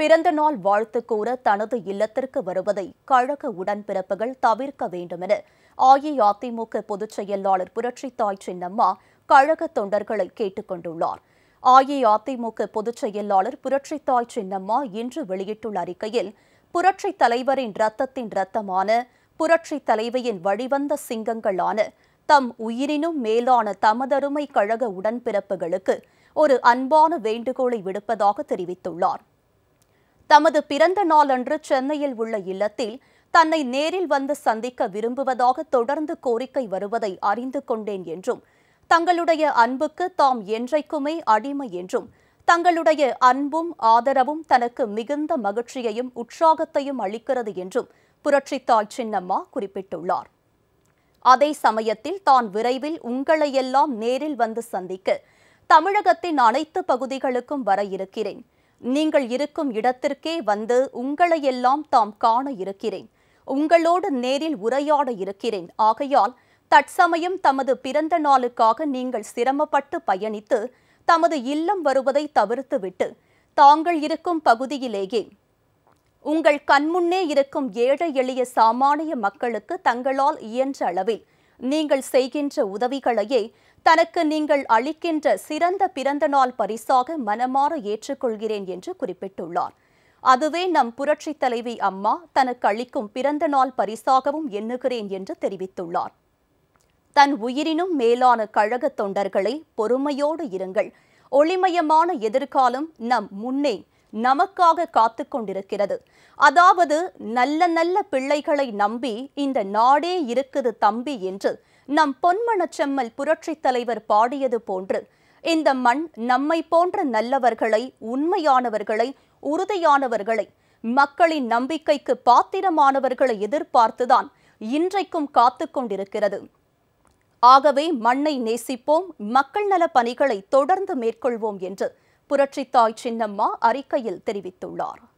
பிறந்த நாள் வாழ்த்து கூற தனது இல்லத்திற்கு வருவதை கழக உடன்பிறப்புகள் தவிர்க்க வேண்டுமென அஇஅதிமுக பொதுச் செயலாளர் புரட்சித்தாய் சின்னம்மா கழக தொண்டர்களை கேட்டுக் கொண்டுள்ளார் அஇஅதிமுக பொதுச் செயலாளர் புரட்சித்தாய் சின்னம்மா இன்று வெளியிட்டுள்ள அறிக்கையில் புரட்சித் தலைவரின் இரத்தத்தின் இரத்தமான புரட்சித் தலைவியின் வழிவந்த சிங்கங்களான தம் உயிரினும் மேலான தமதருமை கழக உடன்பிறப்புகளுக்கு ஒரு அன்பான வேண்டுகோளை விடுப்பதாக தெரிவித்துள்ளார் தமது பிறந்த நாளன்று சென்னையில் உள்ள இல்லத்தில் தன்னை நேரில் வந்து சந்திக்க விரும்புவதாக தொடர்ந்து கோரிக்கை வருவதை அறிந்து கொண்டேன் என்றும் தங்களுடைய அன்புக்கு தாம் என்றைக்குமே அடிமை என்றும் தங்களுடைய அன்பும் ஆதரவும் தனக்கு மிகுந்த மகிழ்ச்சியையும் உற்சாகத்தையும் அளிக்கிறது என்றும் புரட்சித்தாய் சின்னம்மா குறிப்பிட்டுள்ளார் அதே சமயத்தில் தான் விரைவில் உங்களையெல்லாம் நேரில் வந்து சந்திக்க தமிழகத்தின் அனைத்து பகுதிகளுக்கும் வர இருக்கிறேன் நீங்கள் இருக்கும் இடத்திற்கே வந்து உங்களையெல்லாம் தாம் காண இருக்கிறேன் உங்களோடு நேரில் உரையாட இருக்கிறேன் ஆகையால் தற்சமயம் தமது பிறந்த நாளுக்காக நீங்கள் சிரமப்பட்டு பயணித்து தமது இல்லம் வருவதை தவிர்த்துவிட்டு தாங்கள் இருக்கும் பகுதியிலேயே உங்கள் கண்முன்னே இருக்கும் ஏழை எளிய சாமானிய மக்களுக்கு தங்களால் இயன்ற அளவில் நீங்கள் செய்கின்ற உதவிகளையே தனக்கு நீங்கள் அளிக்கின்ற சிறந்த பிறந்த நாள் பரிசாக மனமாற ஏற்றுக்கொள்கிறேன் என்று குறிப்பிட்டுள்ளார் அதுவே நம் புரட்சித் தலைவி அம்மா தனக்கு அளிக்கும் பிறந்த நாள் பரிசாகவும் எண்ணுகிறேன் என்று தெரிவித்துள்ளார் தன் உயிரினும் மேலான கழக தொண்டர்களை பொறுமையோடு இருங்கள் ஒளிமயமான எதிர்காலம் நம் முன்னே நமக்காக காத்து கொண்டிருக்கிறது அதாவது நல்ல நல்ல பிள்ளைகளை நம்பி இந்த நாடே இருக்குது தம்பி என்று நம் பொன்மனச் செம்மல் புரட்சித் தலைவர் பாடியது போன்று இந்த மண் நம்மை போன்ற நல்லவர்களை உண்மையானவர்களை உறுதியானவர்களை மக்களின் நம்பிக்கைக்கு பாத்திரமானவர்களை எதிர்பார்த்துதான் இன்றைக்கும் காத்து கொண்டிருக்கிறது ஆகவே மண்ணை நேசிப்போம் மக்கள் நல பணிகளை தொடர்ந்து மேற்கொள்வோம் என்று புரட்சித்தாய் சின்னம்மா அறிக்கையில் தெரிவித்துள்ளார்